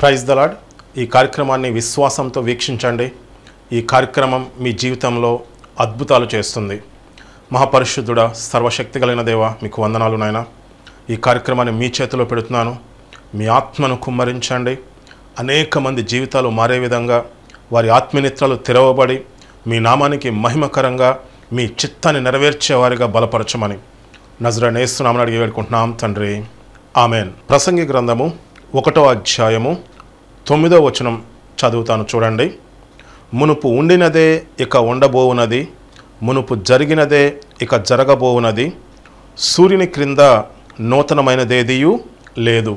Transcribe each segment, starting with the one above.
praise the Lord ఈ కార్యక్రమాన్ని విశ్వాసంతో వీక్షించండి ఈ కార్యక్రమం మీ జీవితంలో అద్భుతాలు చేస్తుంది మహాపరిశుద్ధుడా సర్వశక్తి కలిగిన దేవ మీకు వందనాలు నాయన ఈ కార్యక్రమాన్ని మీ చేతిలో పెడుతున్నాను మీ ఆత్మను కుమ్మరించండి అనేక మంది జీవితాలు మారే విధంగా వారి ఆత్మనిత్రాలు తెరవబడి మీ నామానికి మహిమకరంగా మీ చిత్తాన్ని నెరవేర్చేవారిగా బలపరచమని నజరనేస్తున్నామని అడిగి వేడుకుంటున్నాం తండ్రి ఆమెన్ ప్రసంగి గ్రంథము ఒకటో అధ్యాయము తొమ్మిదో వచనం చదువుతాను చూడండి మునుపు ఉండినదే ఇక ఉండబోవునది మునుపు జరిగినదే ఇక జరగబోవునది సూర్యుని క్రింద నూతనమైనదేదియు లేదు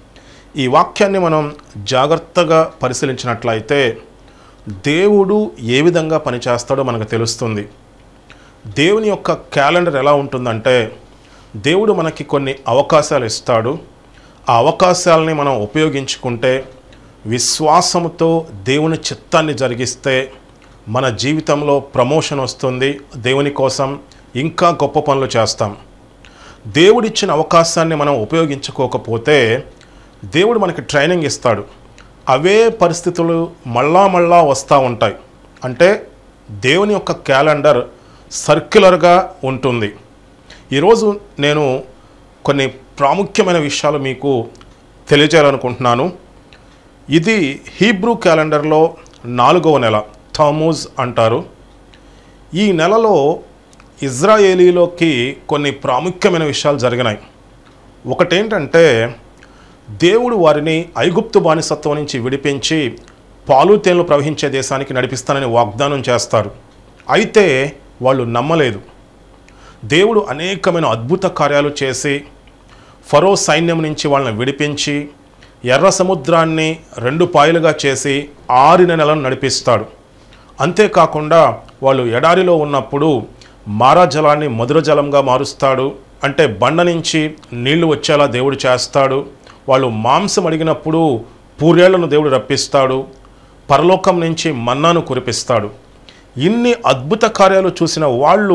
ఈ వాక్యాన్ని మనం జాగ్రత్తగా పరిశీలించినట్లయితే దేవుడు ఏ విధంగా పనిచేస్తాడో మనకు తెలుస్తుంది దేవుని యొక్క క్యాలెండర్ ఎలా ఉంటుందంటే దేవుడు మనకి కొన్ని అవకాశాలు ఇస్తాడు ఆ అవకాశాలని మనం ఉపయోగించుకుంటే విశ్వాసముతో దేవుని చిత్తాన్ని జరిగిస్తే మన జీవితంలో ప్రమోషన్ వస్తుంది దేవుని కోసం ఇంకా గొప్ప పనులు చేస్తాం దేవుడిచ్చిన అవకాశాన్ని మనం ఉపయోగించుకోకపోతే దేవుడు మనకి ట్రైనింగ్ ఇస్తాడు అవే పరిస్థితులు మళ్ళా మళ్ళా వస్తూ ఉంటాయి అంటే దేవుని యొక్క క్యాలెండర్ సర్క్యులర్గా ఉంటుంది ఈరోజు నేను కొన్ని ప్రాముఖ్యమైన విషయాలు మీకు తెలియజేయాలనుకుంటున్నాను ఇది హీబ్రూ క్యాలెండర్లో నాలుగవ నెల థామూజ్ అంటారు ఈ నెలలో ఇజ్రాయేలీలోకి కొన్ని ప్రాముఖ్యమైన విషయాలు జరిగినాయి ఒకటేంటంటే దేవుడు వారిని ఐగుప్తు బానిసత్వం నుంచి విడిపించి పాలు తేనెలు ప్రవహించే దేశానికి నడిపిస్తానని వాగ్దానం చేస్తారు అయితే వాళ్ళు నమ్మలేదు దేవుడు అనేకమైన అద్భుత కార్యాలు చేసి ఫరో సైన్యం నుంచి వాళ్ళని విడిపించి ఎర్ర సముద్రాన్ని రెండు పాయలుగా చేసి ఆరిన నెలను నడిపిస్తాడు అంతేకాకుండా వాళ్ళు ఎడారిలో ఉన్నప్పుడు మారా జలాన్ని మధుర జలంగా మారుస్తాడు అంటే బండ నుంచి నీళ్లు వచ్చేలా దేవుడు చేస్తాడు వాళ్ళు మాంసం అడిగినప్పుడు పూరేళ్లను దేవుడు రప్పిస్తాడు పరలోకం నుంచి మన్నాను కురిపిస్తాడు ఇన్ని అద్భుత కార్యాలు చూసిన వాళ్ళు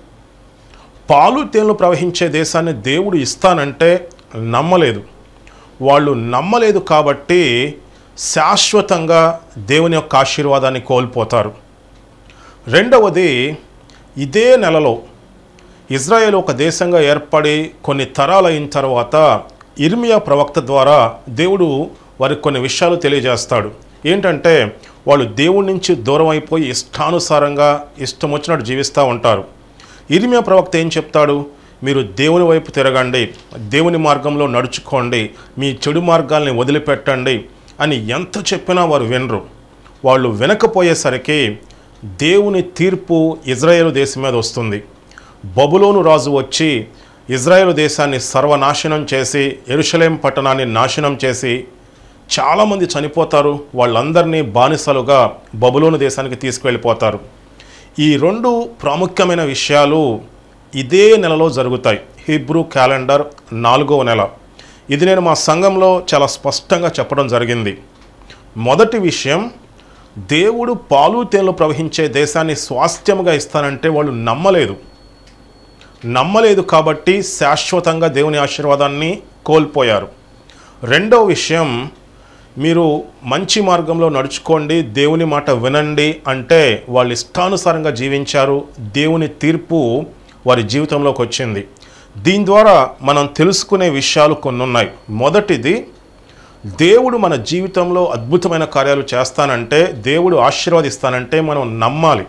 పాలు తేనెలు ప్రవహించే దేశాన్ని దేవుడు ఇస్తానంటే నమ్మలేదు వాళ్ళు నమ్మలేదు కాబట్టి శాశ్వతంగా దేవుని యొక్క ఆశీర్వాదాన్ని కోల్పోతారు రెండవది ఇదే నెలలో ఇజ్రాయెల్ ఒక దేశంగా ఏర్పడి కొన్ని తరాలు అయిన తర్వాత ఇర్మియా ప్రవక్త ద్వారా దేవుడు వారికి కొన్ని విషయాలు తెలియజేస్తాడు ఏంటంటే వాళ్ళు దేవుడి నుంచి దూరం అయిపోయి ఇష్టానుసారంగా ఇష్టం వచ్చినట్టు జీవిస్తూ ఉంటారు ఇర్మియా ప్రవక్త ఏం చెప్తాడు మీరు దేవుని వైపు తిరగండి దేవుని మార్గంలో నడుచుకోండి మీ చెడు మార్గాల్ని వదిలిపెట్టండి అని ఎంత చెప్పినా వారు వినరు వాళ్ళు వినకపోయేసరికి దేవుని తీర్పు ఇజ్రాయేల్ దేశం మీద వస్తుంది బబులోను రాజు వచ్చి ఇజ్రాయేల్ దేశాన్ని సర్వనాశనం చేసి ఎరుషలేం పట్టణాన్ని నాశనం చేసి చాలామంది చనిపోతారు వాళ్ళందరినీ బానిసలుగా బబులోను దేశానికి తీసుకువెళ్ళిపోతారు ఈ రెండు ప్రాముఖ్యమైన విషయాలు ఇదే నెలలో జరుగుతాయి హిబ్రూ క్యాలెండర్ నాలుగవ నెల ఇది నేను మా సంఘంలో చాలా స్పష్టంగా చెప్పడం జరిగింది మొదటి విషయం దేవుడు పాలు తేనెలు ప్రవహించే దేశాన్ని స్వాస్థ్యముగా ఇస్తానంటే వాళ్ళు నమ్మలేదు నమ్మలేదు కాబట్టి శాశ్వతంగా దేవుని ఆశీర్వాదాన్ని కోల్పోయారు రెండవ విషయం మీరు మంచి మార్గంలో నడుచుకోండి దేవుని మాట వినండి అంటే వాళ్ళు ఇష్టానుసారంగా జీవించారు దేవుని తీర్పు వారి జీవితంలోకి వచ్చింది దీని ద్వారా మనం తెలుసుకునే విషయాలు కొన్ని ఉన్నాయి మొదటిది దేవుడు మన జీవితంలో అద్భుతమైన కార్యాలు చేస్తానంటే దేవుడు ఆశీర్వాదిస్తానంటే మనం నమ్మాలి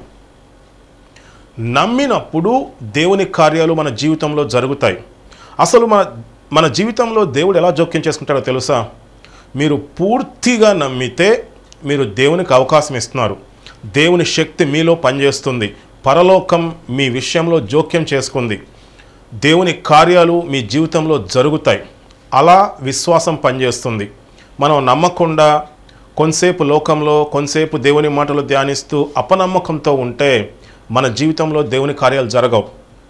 నమ్మినప్పుడు దేవుని కార్యాలు మన జీవితంలో జరుగుతాయి అసలు మన మన జీవితంలో దేవుడు ఎలా జోక్యం చేసుకుంటాడో తెలుసా మీరు పూర్తిగా నమ్మితే మీరు దేవునికి అవకాశం ఇస్తున్నారు దేవుని శక్తి మీలో పనిచేస్తుంది పరలోకం మీ విషయంలో జోక్యం చేసుకుంది దేవుని కార్యాలు మీ జీవితంలో జరుగుతాయి అలా విశ్వాసం పనిచేస్తుంది మనం నమ్మకుండా కొంతసేపు లోకంలో కొంతసేపు దేవుని మాటలు ధ్యానిస్తూ అపనమ్మకంతో ఉంటే మన జీవితంలో దేవుని కార్యాలు జరగవు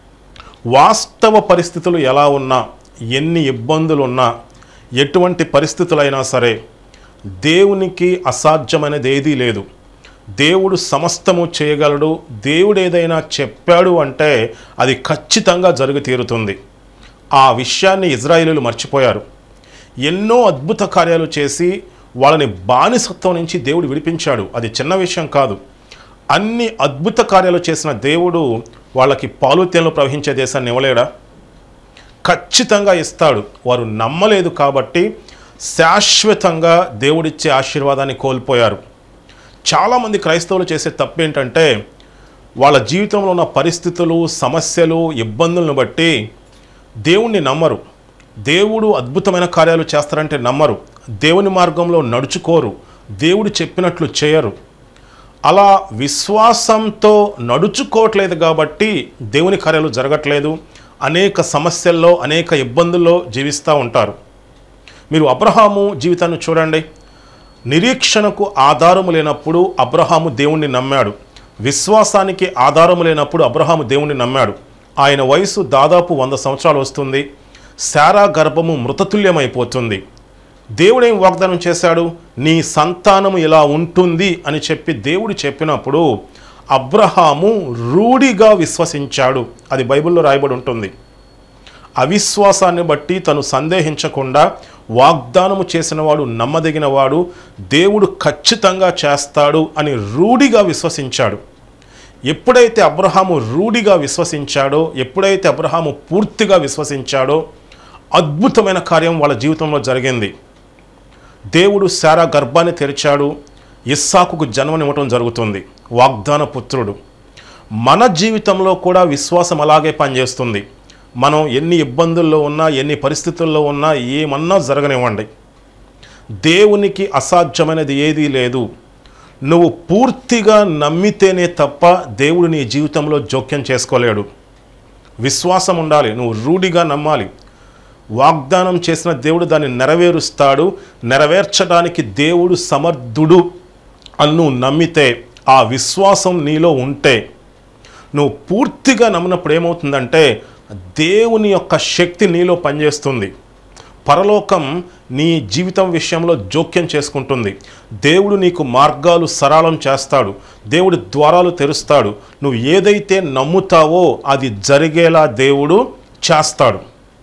వాస్తవ పరిస్థితులు ఎలా ఉన్నా ఎన్ని ఇబ్బందులు ఉన్నా ఎటువంటి పరిస్థితులైనా సరే దేవునికి అసాధ్యమైనది ఏదీ లేదు దేవుడు సమస్తము చేయగలడు దేవుడు ఏదైనా చెప్పాడు అంటే అది ఖచ్చితంగా జరిగి తీరుతుంది ఆ విషయాన్ని ఇజ్రాయేలీలు మర్చిపోయారు ఎన్నో అద్భుత కార్యాలు చేసి వాళ్ళని బానిసత్వం నుంచి దేవుడు విడిపించాడు అది చిన్న విషయం కాదు అన్ని అద్భుత కార్యాలు చేసిన దేవుడు వాళ్ళకి పాలుత్యంలో ప్రవహించే దేశాన్ని ఇవ్వలేడా ఖచ్చితంగా ఇస్తాడు వారు నమ్మలేదు కాబట్టి శాశ్వతంగా దేవుడిచ్చే ఆశీర్వాదాన్ని కోల్పోయారు చాలామంది క్రైస్తవులు చేసే తప్పు ఏంటంటే వాళ్ళ జీవితంలో ఉన్న పరిస్థితులు సమస్యలు ఇబ్బందులను బట్టి దేవుణ్ణి నమ్మరు దేవుడు అద్భుతమైన కార్యాలు చేస్తారంటే నమ్మరు దేవుని మార్గంలో నడుచుకోరు దేవుడు చెప్పినట్లు చేయరు అలా విశ్వాసంతో నడుచుకోవట్లేదు కాబట్టి దేవుని కార్యాలు జరగట్లేదు అనేక సమస్యల్లో అనేక ఇబ్బందుల్లో జీవిస్తూ ఉంటారు మీరు అబ్రహాము జీవితాన్ని చూడండి నిరీక్షణకు ఆధారము లేనప్పుడు అబ్రహాము దేవుణ్ణి నమ్మాడు విశ్వాసానికి ఆధారము లేనప్పుడు అబ్రహాము దేవుణ్ణి నమ్మాడు ఆయన వయసు దాదాపు వంద సంవత్సరాలు వస్తుంది శారా గర్భము మృతతుల్యమైపోతుంది దేవుడేం వాగ్దానం చేశాడు నీ సంతానము ఇలా ఉంటుంది అని చెప్పి దేవుడు చెప్పినప్పుడు అబ్రహాము రూఢిగా విశ్వసించాడు అది బైబిల్లో రాయబడి ఉంటుంది అవిశ్వాసాన్ని బట్టి తను సందేహించకుండా వాగ్దానము చేసినవాడు నమ్మదగినవాడు దేవుడు ఖచ్చితంగా చేస్తాడు అని రూఢిగా విశ్వసించాడు ఎప్పుడైతే అబ్రహాము రూఢిగా విశ్వసించాడో ఎప్పుడైతే అబ్రహాము పూర్తిగా విశ్వసించాడో అద్భుతమైన కార్యం వాళ్ళ జీవితంలో జరిగింది దేవుడు శారా గర్భాన్ని తెరిచాడు ఇస్సాకుకు జన్మనివ్వటం జరుగుతుంది వాగ్దాన పుత్రుడు మన జీవితంలో కూడా విశ్వాసం అలాగే పనిచేస్తుంది మనం ఎన్ని ఇబ్బందుల్లో ఉన్నా ఎన్ని పరిస్థితుల్లో ఉన్నా ఏమన్నా జరగనివ్వండి దేవునికి అసాధ్యమైనది ఏదీ లేదు నువ్వు పూర్తిగా నమ్మితేనే తప్ప దేవుడు నీ జీవితంలో జోక్యం చేసుకోలేడు విశ్వాసం ఉండాలి నువ్వు రూఢిగా నమ్మాలి వాగ్దానం చేసిన దేవుడు దాన్ని నెరవేరుస్తాడు నెరవేర్చడానికి దేవుడు సమర్థుడు అని నువ్వు నమ్మితే ఆ విశ్వాసం నీలో ఉంటే నువ్వు పూర్తిగా నమ్మినప్పుడు ఏమవుతుందంటే దేవుని యొక్క శక్తి నీలో పనిచేస్తుంది పరలోకం నీ జీవితం విషయంలో జోక్యం చేసుకుంటుంది దేవుడు నీకు మార్గాలు సరళం చేస్తాడు దేవుడు ద్వారాలు తెరుస్తాడు నువ్వు ఏదైతే నమ్ముతావో అది జరిగేలా దేవుడు చేస్తాడు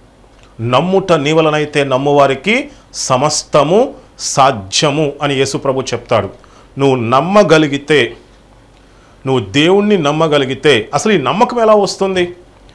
నమ్ముట నీ వలనైతే నమ్మువారికి సమస్తము సాధ్యము అని యేసుప్రభు చెప్తాడు నువ్వు నమ్మగలిగితే నువ్వు దేవుణ్ణి నమ్మగలిగితే అసలు ఈ నమ్మకం ఎలా వస్తుంది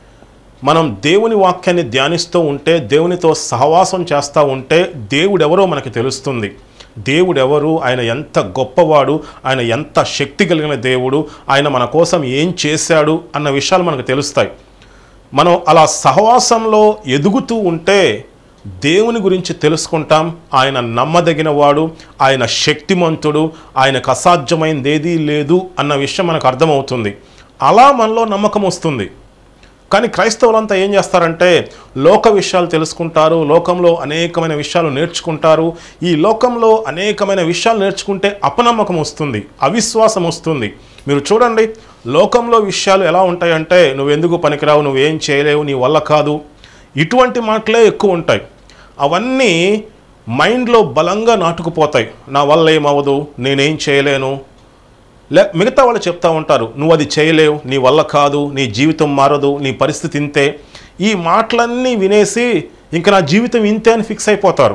మనం దేవుని వాక్యాన్ని ధ్యానిస్తూ ఉంటే దేవునితో సహవాసం చేస్తూ ఉంటే దేవుడెవరో మనకి తెలుస్తుంది దేవుడెవరు ఆయన ఎంత గొప్పవాడు ఆయన ఎంత శక్తి కలిగిన దేవుడు ఆయన మన కోసం ఏం చేశాడు అన్న విషయాలు మనకు తెలుస్తాయి మనం అలా సహవాసంలో ఎదుగుతూ ఉంటే దేవుని గురించి తెలుసుకుంటాం ఆయన నమ్మదగిన వాడు ఆయన శక్తిమంతుడు ఆయనకు అసాధ్యమైనది ఏదీ లేదు అన్న విషయం మనకు అర్థమవుతుంది అలా మనలో నమ్మకం వస్తుంది కానీ క్రైస్తవులంతా ఏం చేస్తారంటే లోక విషయాలు తెలుసుకుంటారు లోకంలో అనేకమైన విషయాలు నేర్చుకుంటారు ఈ లోకంలో అనేకమైన విషయాలు నేర్చుకుంటే అపనమ్మకం వస్తుంది అవిశ్వాసం వస్తుంది మీరు చూడండి లోకంలో విషయాలు ఎలా ఉంటాయంటే నువ్వెందుకు పనికిరావు నువ్వేం చేయలేవు నీ వల్ల కాదు ఇటువంటి మాటలే ఎక్కువ ఉంటాయి అవన్నీ మైండ్లో బలంగా నాటుకుపోతాయి నా వల్ల ఏమవ్వదు నేనేం చేయలేను లే మిగతా వాళ్ళు చెప్తా ఉంటారు నువ్వు అది చేయలేవు నీ వల్ల కాదు నీ జీవితం మారదు నీ పరిస్థితి ఇంతే ఈ మాటలన్నీ వినేసి ఇంకా నా జీవితం ఇంతే అని ఫిక్స్ అయిపోతారు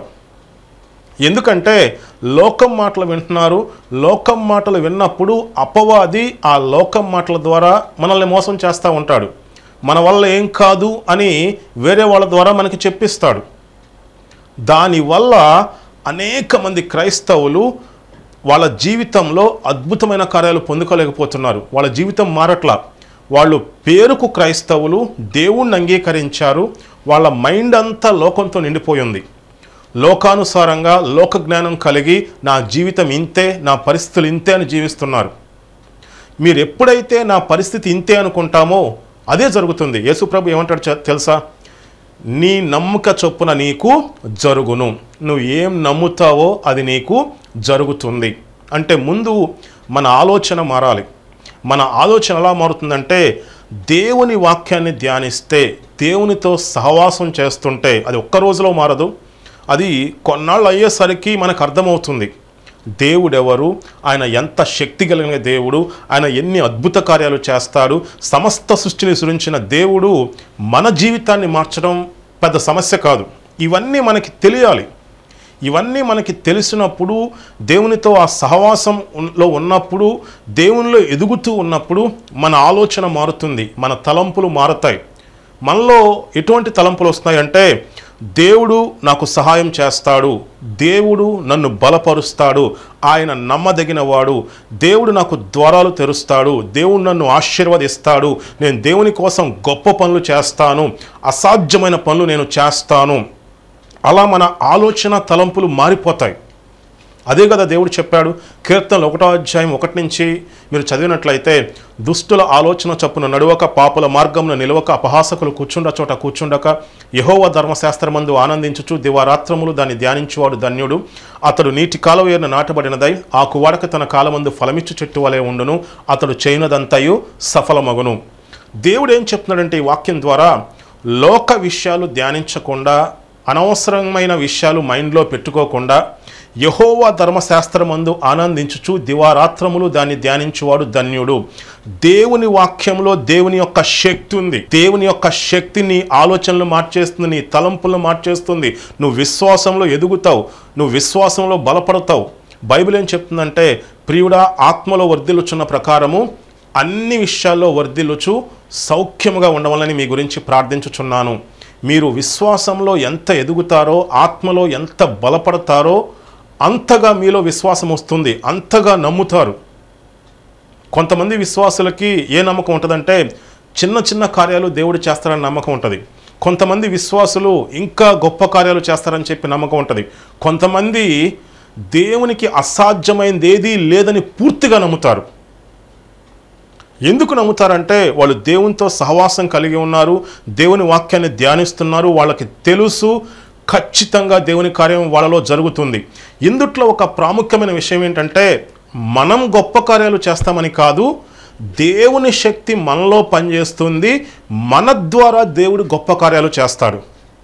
ఎందుకంటే లోకం మాటలు వింటున్నారు లోకం మాటలు విన్నప్పుడు అపవాది ఆ లోకం మాటల ద్వారా మనల్ని మోసం చేస్తూ ఉంటాడు మన వల్ల ఏం కాదు అని వేరే వాళ్ళ ద్వారా మనకి చెప్పిస్తాడు దానివల్ల అనేక మంది క్రైస్తవులు వాళ్ళ జీవితంలో అద్భుతమైన కార్యాలు పొందుకోలేకపోతున్నారు వాళ్ళ జీవితం మారట్లా వాళ్ళు పేరుకు క్రైస్తవులు దేవుణ్ణి అంగీకరించారు వాళ్ళ మైండ్ అంతా లోకంతో నిండిపోయింది లోకానుసారంగా లోక జ్ఞానం కలిగి నా జీవితం ఇంతే నా పరిస్థితులు ఇంతే అని జీవిస్తున్నారు మీరు ఎప్పుడైతే నా పరిస్థితి ఇంతే అనుకుంటామో అదే జరుగుతుంది యేసుప్రభు ఏమంటాడు చె- తెలుసా నీ నమ్మక చొప్పున నీకు జరుగును నువ్వు ఏం నమ్ముతావో అది నీకు జరుగుతుంది అంటే ముందు మన ఆలోచన మారాలి మన ఆలోచన ఎలా మారుతుందంటే దేవుని వాక్యాన్ని ధ్యానిస్తే దేవునితో సహవాసం చేస్తుంటే అది ఒక్క రోజులో మారదు అది కొన్నాళ్ళు అయ్యేసరికి మనకు అర్థమవుతుంది దేవుడెవరు ఆయన ఎంత శక్తి కలిగిన దేవుడు ఆయన ఎన్ని అద్భుత కార్యాలు చేస్తాడు సమస్త సృష్టిని సృష్టించిన దేవుడు మన జీవితాన్ని మార్చడం పెద్ద సమస్య కాదు ఇవన్నీ మనకి తెలియాలి ఇవన్నీ మనకి తెలిసినప్పుడు దేవునితో ఆ సహవాసం ఉన్- లో ఉన్నప్పుడు దేవునిలో ఎదుగుతూ ఉన్నప్పుడు మన ఆలోచన మారుతుంది మన తలంపులు మారుతాయి మనలో ఎటువంటి తలంపులు వస్తాయంటే దేవుడు నాకు సహాయం చేస్తాడు దేవుడు నన్ను బలపరుస్తాడు ఆయన నమ్మదగినవాడు దేవుడు నాకు ద్వారాలు తెరుస్తాడు దేవుడు నన్ను ఆశీర్వదిస్తాడు నేను దేవుని కోసం గొప్ప పనులు చేస్తాను అసాధ్యమైన పనులు నేను చేస్తాను అలా మన ఆలోచన తలంపులు మారిపోతాయి అదే కదా దేవుడు చెప్పాడు కీర్తనలు ఒకటో అధ్యాయం ఒకటి నుంచి మీరు చదివినట్లయితే దుష్టుల ఆలోచన చప్పున నడువక పాపుల మార్గంలో నిలవక అపహాసకులు కూర్చుండ చోట కూర్చుండక యహోవ ధర్మశాస్త్రమందు ఆనందించుచు దివారాత్రములు దాన్ని ధ్యానించువాడు ధన్యుడు అతడు నీటి కాలువేరున నాటబడినదై ఆ కువాడక తన కాలమందు ఫలమిచ్చు చెట్టు వలె ఉండును అతడు చేయనదంతయు సఫలమగును దేవుడు ఏం చెప్తున్నాడంటే ఈ వాక్యం ద్వారా లోక విషయాలు ధ్యానించకుండా అనవసరమైన విషయాలు మైండ్లో పెట్టుకోకుండా యహోవా ధర్మశాస్త్రమందు ఆనందించుచు దివారాత్రములు దాన్ని ధ్యానించువాడు ధన్యుడు దేవుని వాక్యంలో దేవుని యొక్క శక్తి ఉంది దేవుని యొక్క శక్తి నీ ఆలోచనలు మార్చేస్తుంది నీ తలంపులను మార్చేస్తుంది నువ్వు విశ్వాసంలో ఎదుగుతావు నువ్వు విశ్వాసంలో బలపడతావు బైబిల్ ఏం చెప్తుందంటే ప్రియుడా ఆత్మలో వర్ధిల్లుచున్న ప్రకారము అన్ని విషయాల్లో వర్ధిల్లుచు సౌఖ్యముగా ఉండవాలని మీ గురించి ప్రార్థించుచున్నాను మీరు విశ్వాసంలో ఎంత ఎదుగుతారో ఆత్మలో ఎంత బలపడతారో అంతగా మీలో విశ్వాసం వస్తుంది అంతగా నమ్ముతారు కొంతమంది విశ్వాసులకి ఏ నమ్మకం ఉంటుందంటే చిన్న చిన్న కార్యాలు దేవుడు చేస్తారని నమ్మకం ఉంటుంది కొంతమంది విశ్వాసులు ఇంకా గొప్ప కార్యాలు చేస్తారని చెప్పి నమ్మకం ఉంటుంది కొంతమంది దేవునికి అసాధ్యమైనది ఏదీ లేదని పూర్తిగా నమ్ముతారు ఎందుకు నమ్ముతారంటే వాళ్ళు దేవునితో సహవాసం కలిగి ఉన్నారు దేవుని వాక్యాన్ని ధ్యానిస్తున్నారు వాళ్ళకి తెలుసు ఖచ్చితంగా దేవుని కార్యం వాళ్ళలో జరుగుతుంది ఇందుట్లో ఒక ప్రాముఖ్యమైన విషయం ఏంటంటే మనం గొప్ప కార్యాలు చేస్తామని కాదు దేవుని శక్తి మనలో పనిచేస్తుంది మన ద్వారా దేవుడు గొప్ప కార్యాలు చేస్తాడు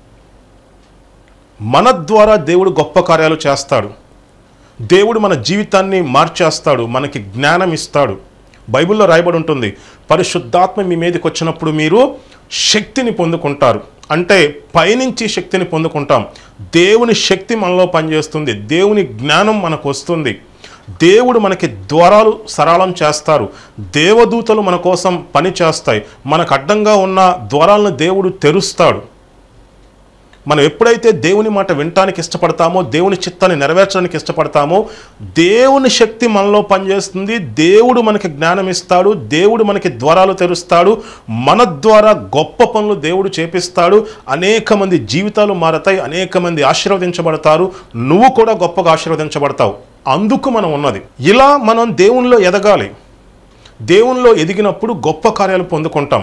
మన ద్వారా దేవుడు గొప్ప కార్యాలు చేస్తాడు దేవుడు మన జీవితాన్ని మార్చేస్తాడు మనకి జ్ఞానం ఇస్తాడు బైబిల్లో రాయబడి ఉంటుంది పరిశుద్ధాత్మ మీ మీదకి వచ్చినప్పుడు మీరు శక్తిని పొందుకుంటారు అంటే పైనుంచి శక్తిని పొందుకుంటాం దేవుని శక్తి మనలో పనిచేస్తుంది దేవుని జ్ఞానం మనకు వస్తుంది దేవుడు మనకి ద్వారాలు సరళం చేస్తారు దేవదూతలు మన కోసం పని చేస్తాయి మనకు అడ్డంగా ఉన్న ద్వారాలను దేవుడు తెరుస్తాడు మనం ఎప్పుడైతే దేవుని మాట వినటానికి ఇష్టపడతామో దేవుని చిత్తాన్ని నెరవేర్చడానికి ఇష్టపడతామో దేవుని శక్తి మనలో పనిచేస్తుంది దేవుడు మనకి జ్ఞానం ఇస్తాడు దేవుడు మనకి ద్వారాలు తెరుస్తాడు మన ద్వారా గొప్ప పనులు దేవుడు చేపిస్తాడు అనేక మంది జీవితాలు మారతాయి అనేక మంది ఆశీర్వదించబడతారు నువ్వు కూడా గొప్పగా ఆశీర్వదించబడతావు అందుకు మనం ఉన్నది ఇలా మనం దేవునిలో ఎదగాలి దేవునిలో ఎదిగినప్పుడు గొప్ప కార్యాలు పొందుకుంటాం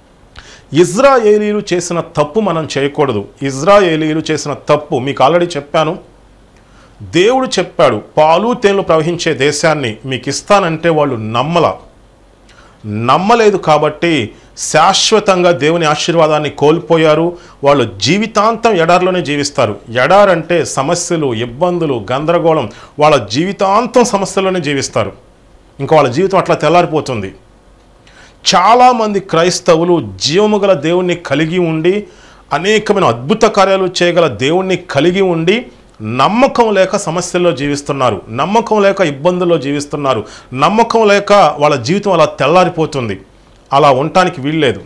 ఇజ్రాయేలీలు చేసిన తప్పు మనం చేయకూడదు ఇజ్రాయేలీలు చేసిన తప్పు మీకు ఆల్రెడీ చెప్పాను దేవుడు చెప్పాడు పాలు తేనెలు ప్రవహించే దేశాన్ని మీకు ఇస్తానంటే వాళ్ళు నమ్మల నమ్మలేదు కాబట్టి శాశ్వతంగా దేవుని ఆశీర్వాదాన్ని కోల్పోయారు వాళ్ళు జీవితాంతం ఎడారిలోనే జీవిస్తారు ఎడారంటే సమస్యలు ఇబ్బందులు గందరగోళం వాళ్ళ జీవితాంతం సమస్యల్లోనే జీవిస్తారు ఇంకా వాళ్ళ జీవితం అట్లా తెల్లారిపోతుంది చాలామంది క్రైస్తవులు జీవము గల దేవుణ్ణి కలిగి ఉండి అనేకమైన అద్భుత కార్యాలు చేయగల దేవుణ్ణి కలిగి ఉండి నమ్మకం లేక సమస్యల్లో జీవిస్తున్నారు నమ్మకం లేక ఇబ్బందుల్లో జీవిస్తున్నారు నమ్మకం లేక వాళ్ళ జీవితం అలా తెల్లారిపోతుంది అలా ఉండటానికి వీల్లేదు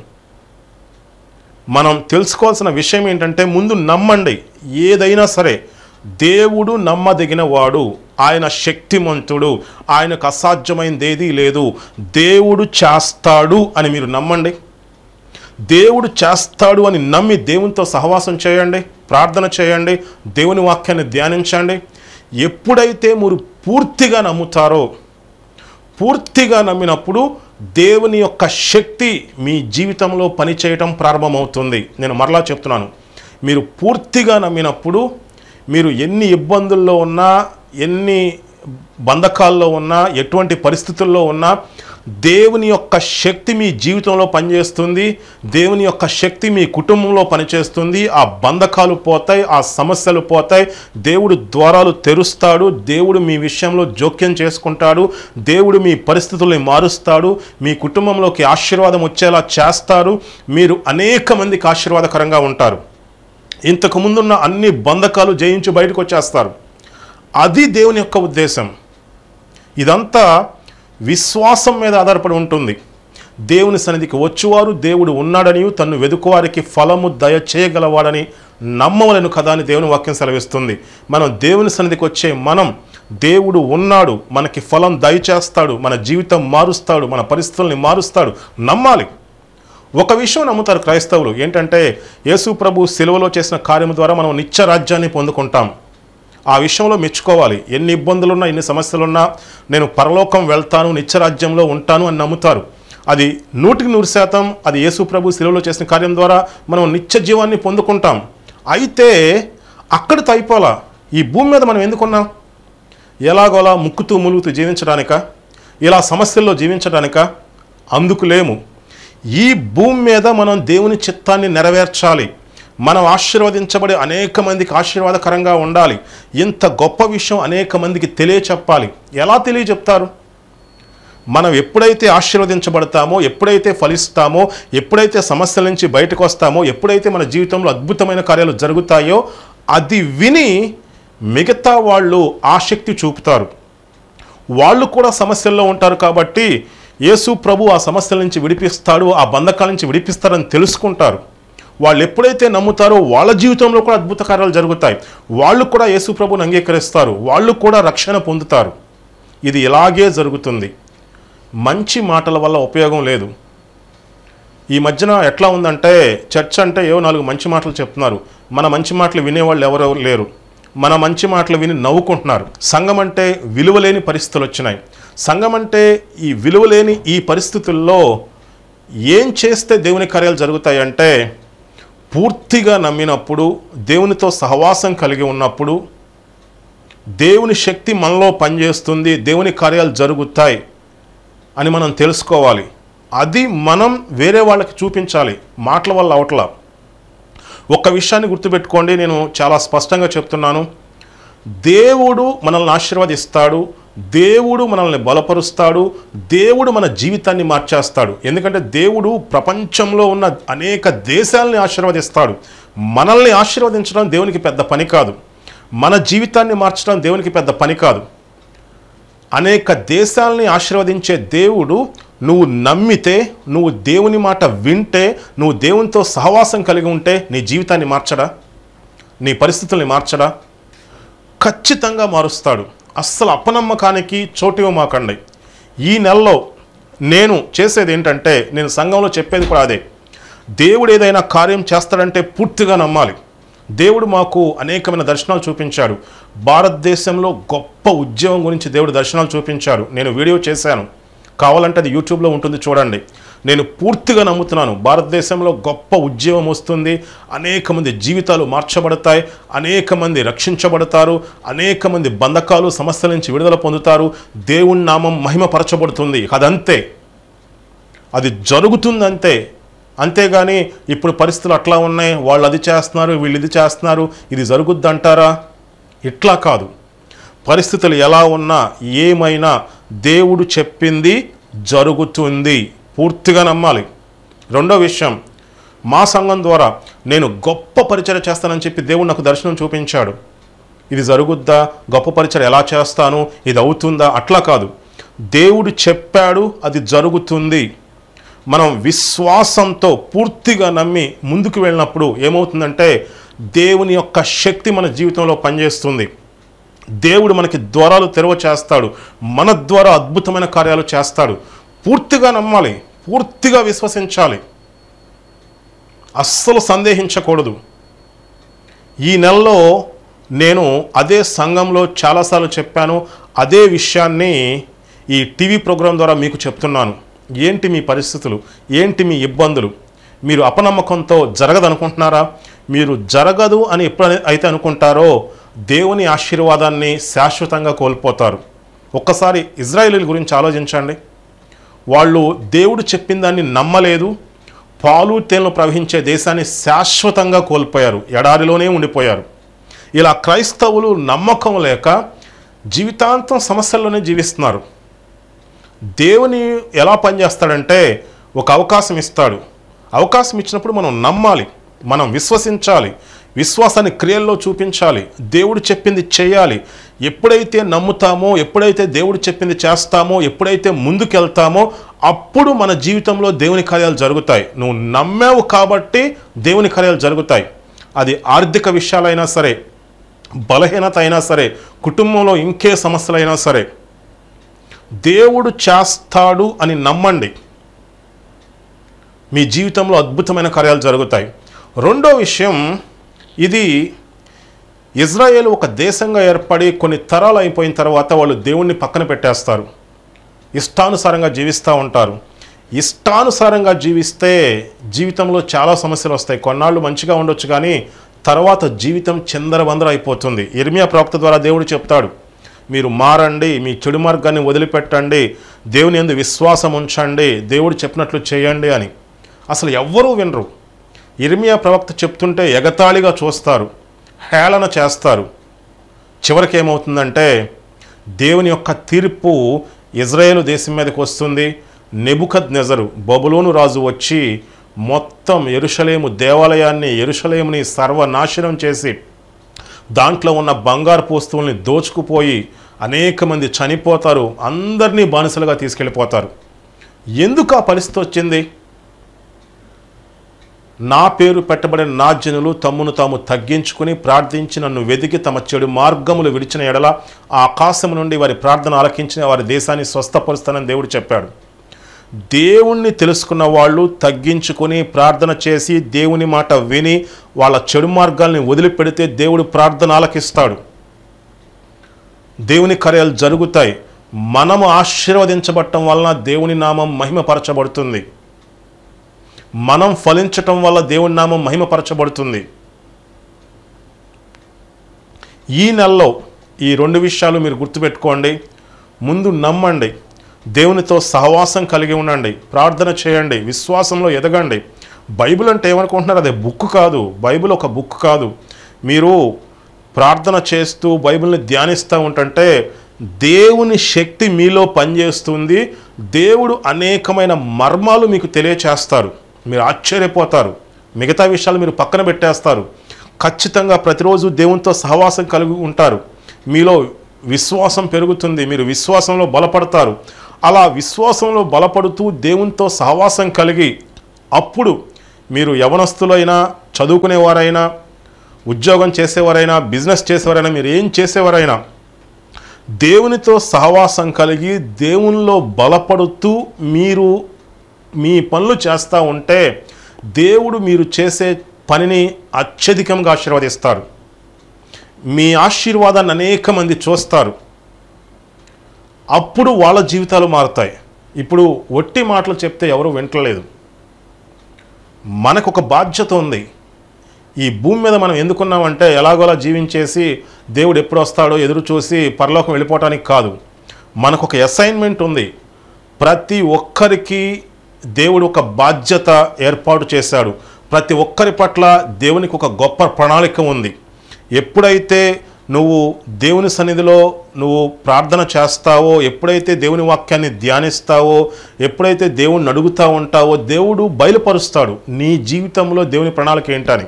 మనం తెలుసుకోవాల్సిన విషయం ఏంటంటే ముందు నమ్మండి ఏదైనా సరే దేవుడు నమ్మదగిన వాడు ఆయన శక్తిమంతుడు ఆయనకు అసాధ్యమైనది ఏదీ లేదు దేవుడు చేస్తాడు అని మీరు నమ్మండి దేవుడు చేస్తాడు అని నమ్మి దేవునితో సహవాసం చేయండి ప్రార్థన చేయండి దేవుని వాక్యాన్ని ధ్యానించండి ఎప్పుడైతే మీరు పూర్తిగా నమ్ముతారో పూర్తిగా నమ్మినప్పుడు దేవుని యొక్క శక్తి మీ జీవితంలో పనిచేయటం ప్రారంభమవుతుంది నేను మరలా చెప్తున్నాను మీరు పూర్తిగా నమ్మినప్పుడు మీరు ఎన్ని ఇబ్బందుల్లో ఉన్నా ఎన్ని బంధకాల్లో ఉన్నా ఎటువంటి పరిస్థితుల్లో ఉన్నా దేవుని యొక్క శక్తి మీ జీవితంలో పనిచేస్తుంది దేవుని యొక్క శక్తి మీ కుటుంబంలో పనిచేస్తుంది ఆ బంధకాలు పోతాయి ఆ సమస్యలు పోతాయి దేవుడు ద్వారాలు తెరుస్తాడు దేవుడు మీ విషయంలో జోక్యం చేసుకుంటాడు దేవుడు మీ పరిస్థితుల్ని మారుస్తాడు మీ కుటుంబంలోకి ఆశీర్వాదం వచ్చేలా చేస్తారు మీరు అనేక మందికి ఆశీర్వాదకరంగా ఉంటారు ఇంతకు ముందున్న అన్ని బంధకాలు జయించి బయటకు వచ్చేస్తారు అది దేవుని యొక్క ఉద్దేశం ఇదంతా విశ్వాసం మీద ఆధారపడి ఉంటుంది దేవుని సన్నిధికి వచ్చువారు దేవుడు ఉన్నాడని తన్ను వెదుకువారికి ఫలము దయ చేయగలవాడని నమ్మవలను కదా అని దేవుని వాక్యం సెలవిస్తుంది మనం దేవుని సన్నిధికి వచ్చే మనం దేవుడు ఉన్నాడు మనకి ఫలం దయచేస్తాడు మన జీవితం మారుస్తాడు మన పరిస్థితుల్ని మారుస్తాడు నమ్మాలి ఒక విషయం నమ్ముతారు క్రైస్తవులు ఏంటంటే యేసు ప్రభు సిలువలో చేసిన కార్యం ద్వారా మనం నిత్య రాజ్యాన్ని పొందుకుంటాం ఆ విషయంలో మెచ్చుకోవాలి ఎన్ని ఇబ్బందులున్నా ఎన్ని సమస్యలున్నా నేను పరలోకం వెళ్తాను నిత్యరాజ్యంలో ఉంటాను అని నమ్ముతారు అది నూటికి నూరు శాతం అది యేసు ప్రభు శిలువలో చేసిన కార్యం ద్వారా మనం నిత్య జీవాన్ని పొందుకుంటాం అయితే అక్కడితో అయిపోలా ఈ భూమి మీద మనం ఎందుకున్నాం ఎలాగోలా ముక్కుతూ ములుగుతూ జీవించడానిక ఇలా సమస్యల్లో జీవించడానిక అందుకు లేము ఈ భూమి మీద మనం దేవుని చిత్తాన్ని నెరవేర్చాలి మనం ఆశీర్వదించబడి అనేక మందికి ఆశీర్వాదకరంగా ఉండాలి ఇంత గొప్ప విషయం అనేక మందికి తెలియచెప్పాలి ఎలా తెలియచెప్తారు మనం ఎప్పుడైతే ఆశీర్వదించబడతామో ఎప్పుడైతే ఫలిస్తామో ఎప్పుడైతే సమస్యల నుంచి బయటకు వస్తామో ఎప్పుడైతే మన జీవితంలో అద్భుతమైన కార్యాలు జరుగుతాయో అది విని మిగతా వాళ్ళు ఆసక్తి చూపుతారు వాళ్ళు కూడా సమస్యల్లో ఉంటారు కాబట్టి యేసు ప్రభు ఆ సమస్యల నుంచి విడిపిస్తాడు ఆ బంధకాల నుంచి విడిపిస్తారని తెలుసుకుంటారు వాళ్ళు ఎప్పుడైతే నమ్ముతారో వాళ్ళ జీవితంలో కూడా అద్భుత కార్యాలు జరుగుతాయి వాళ్ళు కూడా యేసు ప్రభుని అంగీకరిస్తారు వాళ్ళు కూడా రక్షణ పొందుతారు ఇది ఇలాగే జరుగుతుంది మంచి మాటల వల్ల ఉపయోగం లేదు ఈ మధ్యన ఎట్లా ఉందంటే చర్చ్ అంటే ఏవో నాలుగు మంచి మాటలు చెప్తున్నారు మన మంచి మాటలు వినేవాళ్ళు ఎవరెవరు లేరు మన మంచి మాటలు విని నవ్వుకుంటున్నారు సంఘం అంటే విలువలేని పరిస్థితులు వచ్చినాయి సంఘం అంటే ఈ విలువలేని ఈ పరిస్థితుల్లో ఏం చేస్తే దేవుని కార్యాలు జరుగుతాయంటే పూర్తిగా నమ్మినప్పుడు దేవునితో సహవాసం కలిగి ఉన్నప్పుడు దేవుని శక్తి మనలో పనిచేస్తుంది దేవుని కార్యాలు జరుగుతాయి అని మనం తెలుసుకోవాలి అది మనం వేరే వాళ్ళకి చూపించాలి మాటల వల్ల అవట్లా ఒక్క విషయాన్ని గుర్తుపెట్టుకోండి నేను చాలా స్పష్టంగా చెప్తున్నాను దేవుడు మనల్ని ఆశీర్వదిస్తాడు దేవుడు మనల్ని బలపరుస్తాడు దేవుడు మన జీవితాన్ని మార్చేస్తాడు ఎందుకంటే దేవుడు ప్రపంచంలో ఉన్న అనేక దేశాలని ఆశీర్వదిస్తాడు మనల్ని ఆశీర్వదించడం దేవునికి పెద్ద పని కాదు మన జీవితాన్ని మార్చడం దేవునికి పెద్ద పని కాదు అనేక దేశాలని ఆశీర్వదించే దేవుడు నువ్వు నమ్మితే నువ్వు దేవుని మాట వింటే నువ్వు దేవునితో సహవాసం కలిగి ఉంటే నీ జీవితాన్ని మార్చడా నీ పరిస్థితుల్ని మార్చడా ఖచ్చితంగా మారుస్తాడు అస్సలు అపనమ్మకానికి చోటు ఇవ్వమాకండి ఈ నెలలో నేను చేసేది ఏంటంటే నేను సంఘంలో చెప్పేది కూడా అదే దేవుడు ఏదైనా కార్యం చేస్తాడంటే పూర్తిగా నమ్మాలి దేవుడు మాకు అనేకమైన దర్శనాలు చూపించాడు భారతదేశంలో గొప్ప ఉద్యమం గురించి దేవుడు దర్శనాలు చూపించాడు నేను వీడియో చేశాను కావాలంటే అది యూట్యూబ్లో ఉంటుంది చూడండి నేను పూర్తిగా నమ్ముతున్నాను భారతదేశంలో గొప్ప ఉద్యమం వస్తుంది అనేక మంది జీవితాలు మార్చబడతాయి అనేక మంది రక్షించబడతారు అనేక మంది బంధకాలు సమస్యల నుంచి విడుదల పొందుతారు దేవుని నామం మహిమపరచబడుతుంది అదంతే అది జరుగుతుందంతే అంతేగాని ఇప్పుడు పరిస్థితులు అట్లా ఉన్నాయి వాళ్ళు అది చేస్తున్నారు వీళ్ళు ఇది చేస్తున్నారు ఇది జరుగుద్దంటారా ఇట్లా కాదు పరిస్థితులు ఎలా ఉన్నా ఏమైనా దేవుడు చెప్పింది జరుగుతుంది పూర్తిగా నమ్మాలి రెండో విషయం మా సంఘం ద్వారా నేను గొప్ప పరిచయం చేస్తానని చెప్పి దేవుడు నాకు దర్శనం చూపించాడు ఇది జరుగుద్దా గొప్ప పరిచయం ఎలా చేస్తాను ఇది అవుతుందా అట్లా కాదు దేవుడు చెప్పాడు అది జరుగుతుంది మనం విశ్వాసంతో పూర్తిగా నమ్మి ముందుకు వెళ్ళినప్పుడు ఏమవుతుందంటే దేవుని యొక్క శక్తి మన జీవితంలో పనిచేస్తుంది దేవుడు మనకి ద్వారాలు తెరవ చేస్తాడు మన ద్వారా అద్భుతమైన కార్యాలు చేస్తాడు పూర్తిగా నమ్మాలి పూర్తిగా విశ్వసించాలి అస్సలు సందేహించకూడదు ఈ నెలలో నేను అదే సంఘంలో చాలాసార్లు చెప్పాను అదే విషయాన్ని ఈ టీవీ ప్రోగ్రాం ద్వారా మీకు చెప్తున్నాను ఏంటి మీ పరిస్థితులు ఏంటి మీ ఇబ్బందులు మీరు అపనమ్మకంతో జరగదనుకుంటున్నారా మీరు జరగదు అని ఎప్పుడు అయితే అనుకుంటారో దేవుని ఆశీర్వాదాన్ని శాశ్వతంగా కోల్పోతారు ఒక్కసారి ఇజ్రాయేలీల గురించి ఆలోచించండి వాళ్ళు దేవుడు చెప్పిన దాన్ని నమ్మలేదు పాలు తేనెలు ప్రవహించే దేశాన్ని శాశ్వతంగా కోల్పోయారు ఎడారిలోనే ఉండిపోయారు ఇలా క్రైస్తవులు నమ్మకం లేక జీవితాంతం సమస్యల్లోనే జీవిస్తున్నారు దేవుని ఎలా పనిచేస్తాడంటే ఒక అవకాశం ఇస్తాడు అవకాశం ఇచ్చినప్పుడు మనం నమ్మాలి మనం విశ్వసించాలి విశ్వాసాన్ని క్రియల్లో చూపించాలి దేవుడు చెప్పింది చేయాలి ఎప్పుడైతే నమ్ముతామో ఎప్పుడైతే దేవుడు చెప్పింది చేస్తామో ఎప్పుడైతే ముందుకెళ్తామో అప్పుడు మన జీవితంలో దేవుని కార్యాలు జరుగుతాయి నువ్వు నమ్మావు కాబట్టి దేవుని కార్యాలు జరుగుతాయి అది ఆర్థిక విషయాలైనా సరే బలహీనత అయినా సరే కుటుంబంలో ఇంకే సమస్యలైనా సరే దేవుడు చేస్తాడు అని నమ్మండి మీ జీవితంలో అద్భుతమైన కార్యాలు జరుగుతాయి రెండో విషయం ఇది ఇజ్రాయేల్ ఒక దేశంగా ఏర్పడి కొన్ని తరాలు అయిపోయిన తర్వాత వాళ్ళు దేవుణ్ణి పక్కన పెట్టేస్తారు ఇష్టానుసారంగా జీవిస్తూ ఉంటారు ఇష్టానుసారంగా జీవిస్తే జీవితంలో చాలా సమస్యలు వస్తాయి కొన్నాళ్ళు మంచిగా ఉండొచ్చు కానీ తర్వాత జీవితం చిందరబందర అయిపోతుంది ఇర్మియా ప్రవక్త ద్వారా దేవుడు చెప్తాడు మీరు మారండి మీ చెడు మార్గాన్ని వదిలిపెట్టండి దేవుని ఎందు విశ్వాసం ఉంచండి దేవుడు చెప్పినట్లు చేయండి అని అసలు ఎవ్వరూ వినరు ఇర్మియా ప్రవక్త చెప్తుంటే ఎగతాళిగా చూస్తారు హేళన చేస్తారు చివరికి ఏమవుతుందంటే దేవుని యొక్క తీర్పు ఇజ్రాయేలు దేశం మీదకి వస్తుంది నెబుకద్ నెజరు బబులోను రాజు వచ్చి మొత్తం ఎరుషలేము దేవాలయాన్ని ఎరుషలేముని సర్వనాశనం చేసి దాంట్లో ఉన్న బంగారు వస్తువుల్ని దోచుకుపోయి అనేక మంది చనిపోతారు అందరినీ బానిసలుగా తీసుకెళ్ళిపోతారు ఎందుకు ఆ పరిస్థితి వచ్చింది నా పేరు పెట్టబడిన నా జనులు తమ్మును తాము తగ్గించుకుని ప్రార్థించి నన్ను వెదికి తమ చెడు మార్గములు విడిచిన ఎడల ఆ ఆకాశం నుండి వారి ప్రార్థన ఆలకించిన వారి దేశాన్ని స్వస్థపరుస్తానని దేవుడు చెప్పాడు దేవుణ్ణి తెలుసుకున్న వాళ్ళు తగ్గించుకొని ప్రార్థన చేసి దేవుని మాట విని వాళ్ళ చెడు మార్గాల్ని వదిలిపెడితే దేవుడు ప్రార్థన ఆలకిస్తాడు దేవుని కార్యాలు జరుగుతాయి మనము ఆశీర్వదించబడటం వలన దేవుని నామం మహిమపరచబడుతుంది మనం ఫలించటం వల్ల దేవుని నామం మహిమపరచబడుతుంది ఈ నెలలో ఈ రెండు విషయాలు మీరు గుర్తుపెట్టుకోండి ముందు నమ్మండి దేవునితో సహవాసం కలిగి ఉండండి ప్రార్థన చేయండి విశ్వాసంలో ఎదగండి బైబిల్ అంటే ఏమనుకుంటున్నారు అదే బుక్ కాదు బైబిల్ ఒక బుక్ కాదు మీరు ప్రార్థన చేస్తూ బైబిల్ని ధ్యానిస్తూ ఉంటుంటే దేవుని శక్తి మీలో పనిచేస్తుంది దేవుడు అనేకమైన మర్మాలు మీకు తెలియచేస్తారు మీరు ఆశ్చర్యపోతారు మిగతా విషయాలు మీరు పక్కన పెట్టేస్తారు ఖచ్చితంగా ప్రతిరోజు దేవునితో సహవాసం కలిగి ఉంటారు మీలో విశ్వాసం పెరుగుతుంది మీరు విశ్వాసంలో బలపడతారు అలా విశ్వాసంలో బలపడుతూ దేవునితో సహవాసం కలిగి అప్పుడు మీరు యవనస్తులైనా చదువుకునేవారైనా ఉద్యోగం చేసేవారైనా బిజినెస్ చేసేవారైనా మీరు ఏం చేసేవారైనా దేవునితో సహవాసం కలిగి దేవునిలో బలపడుతూ మీరు మీ పనులు చేస్తూ ఉంటే దేవుడు మీరు చేసే పనిని అత్యధికంగా ఆశీర్వదిస్తాడు మీ ఆశీర్వాదాన్ని అనేక మంది చూస్తారు అప్పుడు వాళ్ళ జీవితాలు మారుతాయి ఇప్పుడు ఒట్టి మాటలు చెప్తే ఎవరు వింటలేదు మనకు ఒక బాధ్యత ఉంది ఈ భూమి మీద మనం ఎందుకున్నామంటే ఎలాగోలా జీవించేసి దేవుడు ఎప్పుడు వస్తాడో ఎదురు చూసి పరలోకం వెళ్ళిపోవటానికి కాదు మనకు ఒక అసైన్మెంట్ ఉంది ప్రతి ఒక్కరికి దేవుడు ఒక బాధ్యత ఏర్పాటు చేశాడు ప్రతి ఒక్కరి పట్ల దేవునికి ఒక గొప్ప ప్రణాళిక ఉంది ఎప్పుడైతే నువ్వు దేవుని సన్నిధిలో నువ్వు ప్రార్థన చేస్తావో ఎప్పుడైతే దేవుని వాక్యాన్ని ధ్యానిస్తావో ఎప్పుడైతే దేవుణ్ణి అడుగుతూ ఉంటావో దేవుడు బయలుపరుస్తాడు నీ జీవితంలో దేవుని ప్రణాళిక ఏంటని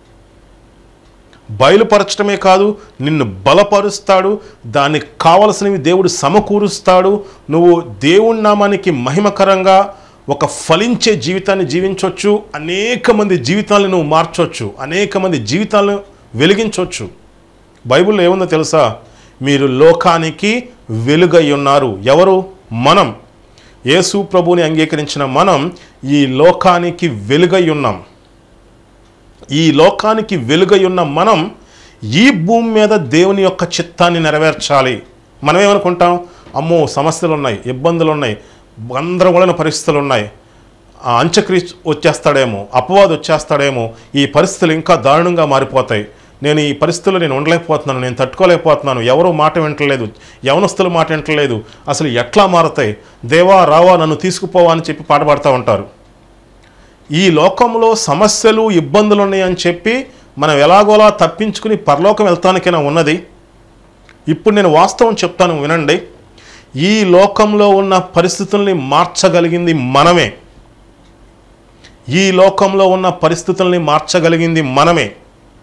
బయలుపరచడమే కాదు నిన్ను బలపరుస్తాడు దానికి కావలసినవి దేవుడు సమకూరుస్తాడు నువ్వు దేవుని నామానికి మహిమకరంగా ఒక ఫలించే జీవితాన్ని జీవించవచ్చు అనేక మంది జీవితాలను నువ్వు మార్చవచ్చు అనేక మంది జీవితాలను వెలిగించవచ్చు బైబిల్లో ఏముందో తెలుసా మీరు లోకానికి వెలుగై ఉన్నారు ఎవరు మనం యేసు ప్రభుని అంగీకరించిన మనం ఈ లోకానికి వెలుగై ఉన్నాం ఈ లోకానికి వెలుగై ఉన్న మనం ఈ భూమి మీద దేవుని యొక్క చిత్తాన్ని నెరవేర్చాలి మనం ఏమనుకుంటాం అమ్మో సమస్యలు ఉన్నాయి ఇబ్బందులు ఉన్నాయి గందరగోళన పరిస్థితులు ఉన్నాయి ఆ అంత్యక్రీస్తు వచ్చేస్తాడేమో అపవాదు వచ్చేస్తాడేమో ఈ పరిస్థితులు ఇంకా దారుణంగా మారిపోతాయి నేను ఈ పరిస్థితుల్లో నేను ఉండలేకపోతున్నాను నేను తట్టుకోలేకపోతున్నాను ఎవరో మాట వింటలేదు యవనస్తులు మాట వింటలేదు అసలు ఎట్లా మారతాయి దేవా రావా నన్ను తీసుకుపోవా అని చెప్పి పాట పాడుతూ ఉంటారు ఈ లోకంలో సమస్యలు ఇబ్బందులు ఉన్నాయని చెప్పి మనం ఎలాగోలా తప్పించుకుని పరలోకం వెళ్తానికైనా ఉన్నది ఇప్పుడు నేను వాస్తవం చెప్తాను వినండి ఈ లోకంలో ఉన్న పరిస్థితుల్ని మార్చగలిగింది మనమే ఈ లోకంలో ఉన్న పరిస్థితుల్ని మార్చగలిగింది మనమే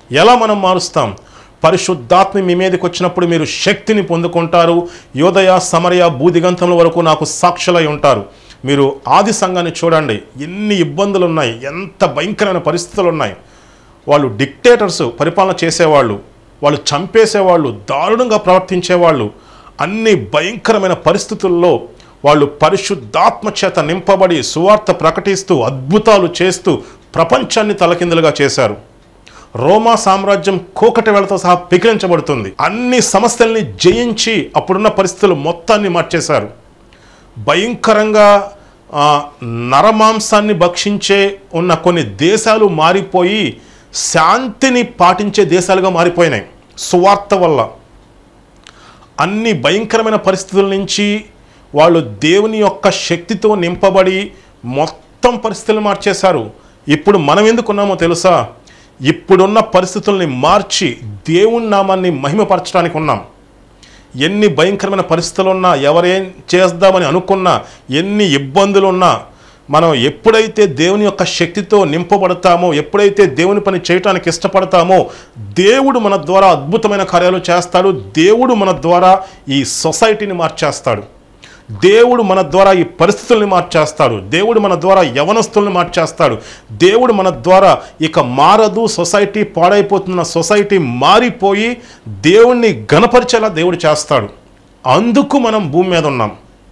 ఎలా మనం మారుస్తాం పరిశుద్ధాత్మ మీ మీదకి వచ్చినప్పుడు మీరు శక్తిని పొందుకుంటారు యోదయ సమరయ భూదిగంతముల వరకు నాకు సాక్షులై ఉంటారు మీరు ఆది సంఘాన్ని చూడండి ఎన్ని ఇబ్బందులు ఉన్నాయి ఎంత భయంకరమైన పరిస్థితులు ఉన్నాయి వాళ్ళు డిక్టేటర్స్ పరిపాలన చేసేవాళ్ళు వాళ్ళు చంపేసేవాళ్ళు దారుణంగా ప్రవర్తించేవాళ్ళు అన్ని భయంకరమైన పరిస్థితుల్లో వాళ్ళు పరిశుద్ధాత్మ చేత నింపబడి సువార్త ప్రకటిస్తూ అద్భుతాలు చేస్తూ ప్రపంచాన్ని తలకిందులుగా చేశారు రోమా సామ్రాజ్యం కోకటి వేళతో సహా పికిలించబడుతుంది అన్ని సమస్యల్ని జయించి అప్పుడున్న పరిస్థితులు మొత్తాన్ని మార్చేశారు భయంకరంగా ఆ, నరమాంసాన్ని భక్షించే ఉన్న కొన్ని దేశాలు మారిపోయి శాంతిని పాటించే దేశాలుగా మారిపోయినాయి సువార్త వల్ల అన్ని భయంకరమైన పరిస్థితుల నుంచి వాళ్ళు దేవుని యొక్క శక్తితో నింపబడి మొత్తం పరిస్థితులను మార్చేశారు ఇప్పుడు మనం ఎందుకున్నామో తెలుసా ఇప్పుడున్న పరిస్థితుల్ని మార్చి దేవుని నామాన్ని మహిమపరచడానికి ఉన్నాం ఎన్ని భయంకరమైన పరిస్థితులు ఉన్నా ఎవరేం చేద్దామని అనుకున్నా ఎన్ని ఇబ్బందులు ఉన్నా మనం ఎప్పుడైతే దేవుని యొక్క శక్తితో నింపబడతామో ఎప్పుడైతే దేవుని పని చేయటానికి ఇష్టపడతామో దేవుడు మన ద్వారా అద్భుతమైన కార్యాలు చేస్తాడు దేవుడు మన ద్వారా ఈ సొసైటీని మార్చేస్తాడు దేవుడు మన ద్వారా ఈ పరిస్థితుల్ని మార్చేస్తాడు దేవుడు మన ద్వారా యవనస్తుల్ని మార్చేస్తాడు దేవుడు మన ద్వారా ఇక మారదు సొసైటీ పాడైపోతున్న సొసైటీ మారిపోయి దేవుణ్ణి గణపరిచేలా దేవుడు చేస్తాడు అందుకు మనం భూమి మీద ఉన్నాం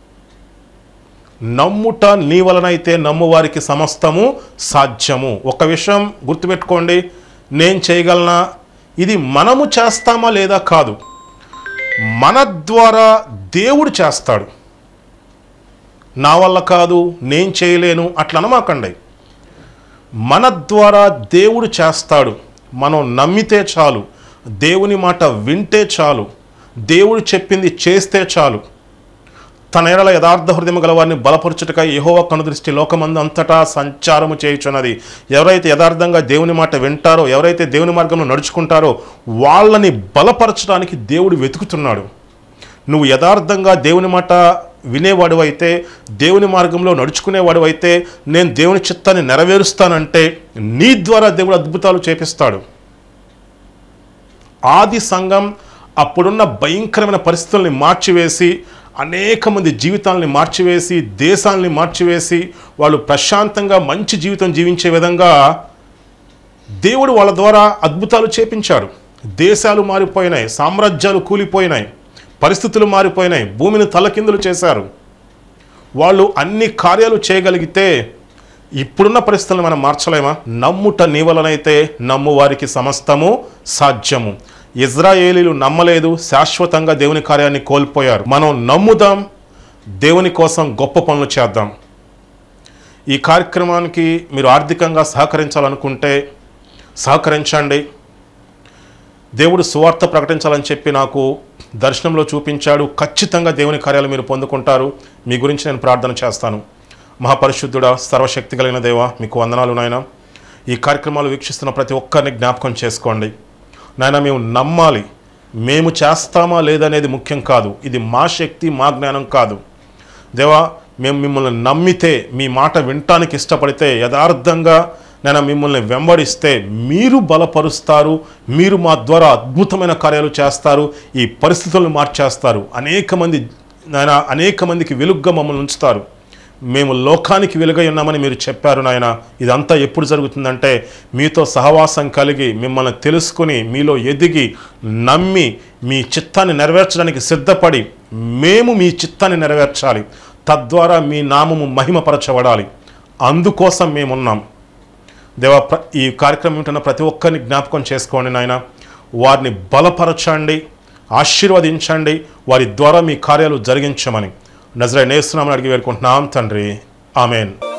నమ్ముట నీ వలనైతే నమ్మువారికి సమస్తము సాధ్యము ఒక విషయం గుర్తుపెట్టుకోండి నేను చేయగలనా ఇది మనము చేస్తామా లేదా కాదు మన ద్వారా దేవుడు చేస్తాడు నా వల్ల కాదు నేను చేయలేను అట్లా అనమాకండి మన ద్వారా దేవుడు చేస్తాడు మనం నమ్మితే చాలు దేవుని మాట వింటే చాలు దేవుడు చెప్పింది చేస్తే చాలు తన ఎడల యథార్థ హృదయం గల వారిని బలపరచుటకై యెహోవా కనుదృష్టి లోకమందు అంతటా సంచారము చేయుచున్నది ఎవరైతే యథార్థంగా దేవుని మాట వింటారో ఎవరైతే దేవుని మార్గంలో నడుచుకుంటారో వాళ్ళని బలపరచడానికి దేవుడు వెతుకుతున్నాడు నువ్వు యథార్థంగా దేవుని మాట వినేవాడు అయితే దేవుని మార్గంలో నడుచుకునేవాడు అయితే నేను దేవుని చిత్తాన్ని నెరవేరుస్తానంటే నీ ద్వారా దేవుడు అద్భుతాలు చేపిస్తాడు ఆది సంఘం అప్పుడున్న భయంకరమైన పరిస్థితుల్ని మార్చివేసి అనేక మంది జీవితాలని మార్చివేసి దేశాలని మార్చివేసి వాళ్ళు ప్రశాంతంగా మంచి జీవితం జీవించే విధంగా దేవుడు వాళ్ళ ద్వారా అద్భుతాలు చేపించాడు దేశాలు మారిపోయినాయి సామ్రాజ్యాలు కూలిపోయినాయి పరిస్థితులు మారిపోయినాయి భూమిని తలకిందులు చేశారు వాళ్ళు అన్ని కార్యాలు చేయగలిగితే ఇప్పుడున్న పరిస్థితులను మనం మార్చలేమా నమ్ముట నీ వలనైతే నమ్ము వారికి సమస్తము సాధ్యము ఇజ్రాయేలీలు నమ్మలేదు శాశ్వతంగా దేవుని కార్యాన్ని కోల్పోయారు మనం నమ్ముదాం దేవుని కోసం గొప్ప పనులు చేద్దాం ఈ కార్యక్రమానికి మీరు ఆర్థికంగా సహకరించాలనుకుంటే సహకరించండి దేవుడు సువార్త ప్రకటించాలని చెప్పి నాకు దర్శనంలో చూపించాడు ఖచ్చితంగా దేవుని కార్యాలు మీరు పొందుకుంటారు మీ గురించి నేను ప్రార్థన చేస్తాను మహాపరిశుద్ధుడా సర్వశక్తి కలిగిన దేవ మీకు వందనాలు నాయన ఈ కార్యక్రమాలు వీక్షిస్తున్న ప్రతి ఒక్కరిని జ్ఞాపకం చేసుకోండి నాయన మేము నమ్మాలి మేము చేస్తామా లేదనేది ముఖ్యం కాదు ఇది మా శక్తి మా జ్ఞానం కాదు దేవా మేము మిమ్మల్ని నమ్మితే మీ మాట వినటానికి ఇష్టపడితే యథార్థంగా నేను మిమ్మల్ని వెంబడిస్తే మీరు బలపరుస్తారు మీరు మా ద్వారా అద్భుతమైన కార్యాలు చేస్తారు ఈ పరిస్థితులను మార్చేస్తారు అనేక మంది నాయన అనేక మందికి వెలుగ్గా మమ్మల్ని ఉంచుతారు మేము లోకానికి వెలుగై ఉన్నామని మీరు చెప్పారు నాయన ఇదంతా ఎప్పుడు జరుగుతుందంటే మీతో సహవాసం కలిగి మిమ్మల్ని తెలుసుకుని మీలో ఎదిగి నమ్మి మీ చిత్తాన్ని నెరవేర్చడానికి సిద్ధపడి మేము మీ చిత్తాన్ని నెరవేర్చాలి తద్వారా మీ నామము మహిమపరచబడాలి అందుకోసం మేమున్నాం దేవా ప్ర ఈ కార్యక్రమం వింటున్న ప్రతి ఒక్కరిని జ్ఞాపకం చేసుకోండి నాయన వారిని బలపరచండి ఆశీర్వదించండి వారి ద్వారా మీ కార్యాలు జరిగించమని నజరే నేస్తున్నామని అడిగి వేడుకుంటున్నాం తండ్రి ఆమెన్